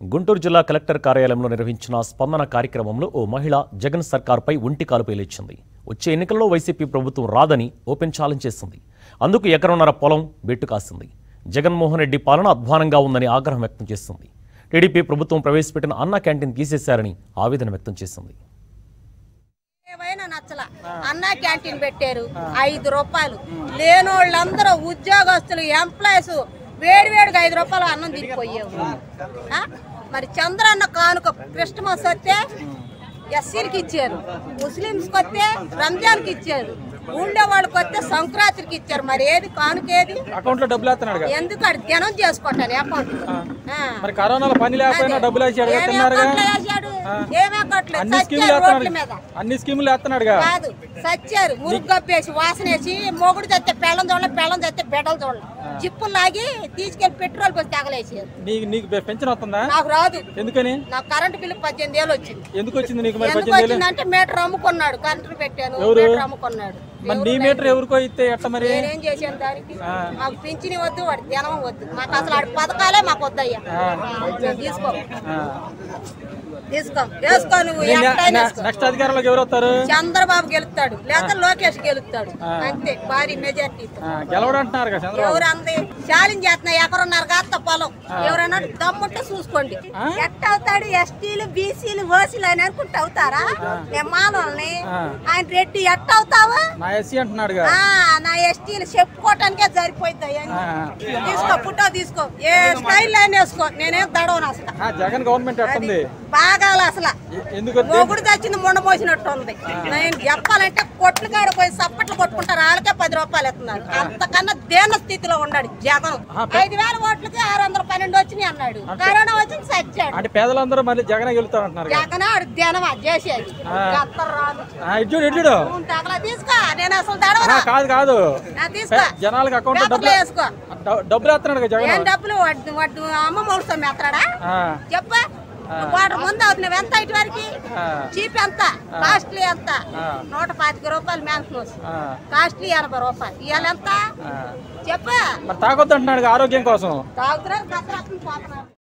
గుంటూరు జిల్లా కలెక్టర్ కార్యాలయంలో నిర్వహించిన స్పందన కార్యక్రమంలో ఓ మహిళ జగన్ సర్కార్పై ఒంటి కాలుపై లేచింది వచ్చే ఎన్నికల్లో వైసీపీ ప్రభుత్వం రాదని ఓపెన్ ఛాలెంజ్ చేసింది అందుకు ఎకరన్నర పొలం బెట్టు కాసింది జగన్మోహన్ రెడ్డి పాలన అధ్వానంగా ఉందని ఆగ్రహం వ్యక్తం చేసింది టీడీపీ ప్రభుత్వం ప్రవేశపెట్టిన అన్న క్యాంటీన్ తీసేశారని ఆవేదన వ్యక్తం చేసింది ఏమైనా నచ్చల అన్న క్యాంటీన్ పెట్టారు ఐదు రూపాయలు లేనోళ్ళందరూ ఉద్యోగస్తులు ఎంప్లాయీస్ వేడి వేడిగా ఐదు రూపాయలు అన్నం తిరిగిపోయేవు ఆ? మరి చంద్రన్న కానుక క్రిస్టమస్ వస్తే ఎస్సీలకి ఇచ్చారు ముస్లిమ్స్కి వస్తే రంజాన్కి ఇచ్చారు ఊళ్ళో వాళ్ళకి వస్తే సంక్రాంతికి ఇచ్చారు మరి ఏది కానుకేది అకౌంట్ లో డబ్బులు వేస్తున్నాడు ఎందుకు అది దినం చేసుకుంటాను అకౌంట్ మరి కరోనాలో పని లేకపోయినా డబ్బులు వేసాడు ఏమి తిన్నారుగా అకౌంట్లో వేసాడు ఏమి అకౌంట్లో అన్ని స్కీములు సత్యారు రోడ్ల మీద వేస్తున్నాడు అన్ని స్కీములు వేస్తున్నాడుగా కాదు సచ్చారు మురుగ్గప్పేసి వాసనేసి మొగుడు తెస్తే పెళ్ళం చూడలే పెళ్ళం తెస్తే బిడ్డలు చూడలే జిప్పులు లాగి తీసుకెళ్లి పెట్రోల్ పోసి తగలేసారు నీకు నీకు పె- పెన్షన్ వస్తుందా నాకు రాదు ఎందుకని నాకు కరెంట్ బిల్లు పద్దెనిమిది వేలు వచ్చింది ఎందుకు వచ్చింది నీకు మరి ఎందుకు పద్దెనిమిది వేలు వచ్చిందంటే మీటర్ అమ్ముకున్నాడు కరెంట్ పెట్టాను ఎవరు? మీటర్ అమ్ముకున్నాడు మరి నీ మీటర్ ఎవరికో ఇస్తే ఎట్ట మరి నేనేం చేశాను దానికి ఆ. మాకు పింఛని వద్దు వాడి దినం వద్దు మాకు అసలు ఆడి పథకాలే మాకు వద్దయ్యా నేను తీసుకో ఆ. తీసుకో వేసుకో నువ్వు నీ- ఎక్కడైనా నె- వేసుకో. నెక్స్ట్ అధికారంలోకి ఎవరు వస్తారు చంద్రబాబు గెలుస్తాడు లేదా లోకేష్ గెలుస్తాడు ఆ. అంతే భారీ మెజార్టీతో ఆ, గెలవడు అంటున్నారు కదా చంద్రబాబు ఎవరు అంది ఛాలెంజ్ చేస్తున్నా ఎకరున్నారు కాస్త పొలం ఎవరైనా దమ్ముంటే చూసుకోండి ఎట్ట అవుతాడు ఎస్టీలు బీసీలు ఓసీలు అని అనుకుంటే అవుతారా నేను మానవుల్ని ఆ. ఆయన రెడ్డి ఎట్ట అవుతావా నా ఎస్సీ అంటున్నాడుగా ఆ, నా ఎస్టీలు చెప్పుకోవటానికే సరిపోయింది ఆ. తీసుకో ఫోటో తీసుకో ఏ స్టైల్ అయినా వేసుకో నేనేం దడవను అసలు ఆ, జగన్ గవర్నమెంట్ ఎట్టుంది బాగా అసలు ఎ- ఎందుకు వద్దు? మొగుడు తెచ్చింది మొండ మోసినట్టు ఉంది నేను చెప్పాలంటే కొట్లు కాడ పోయి సప్పట్లు కొట్టుకుంటారు వాళ్ళకే పది రూపాయలు ఇస్తున్నారు అంతకన్నా దేన స్థితిలో ఉన్నాడు జగన్ ఐదు వేల ఓట్లకి ఆరు వందల పన్నెండు వచ్చినాయి అన్నాడు కరోనా వచ్చింది సచ్చాడు అంటే పేదలందరూ మళ్ళీ జగన్ గెలుతారు అంటున్నారు జగన్ ఆడు దినమా చేసేది గత్తరు రాదు ఇడ్జుడు ఇడ్జుడు ఉంటే అట్లా తీసుకో నేను అసలు దడవరా కాదు కాదు నా తీసుకో జనాలకు అకౌంట్ పేపర్లో డబ్బులు వేసుకో డ- డబ్బులు వేస్తున్నాడు కదా ఏం జగన్ డబ్బులు వడ్డు వడ్డు అమ్మ మౌసం మెత్తడా ఆ, చెప్ప వాటర్ ముందు అవుతుంది నువ్వు ఎంత ఇటు వరకు ఆ, చీప్ ఎంత కాస్ట్లీ ఎంత ఆ. నూట పాతిక రూపాయలు మ్యాన్స్నోస్ ఆ, కాస్ట్లీ ఎనభై రూపాయలు ఇవాళ ఎంత ఆ. చెప్ప మరి తాగొద్దు అంటున్నాడు ఆరోగ్యం కోసం తాగుతున్నారు కసరత్తులు పోతున్నారు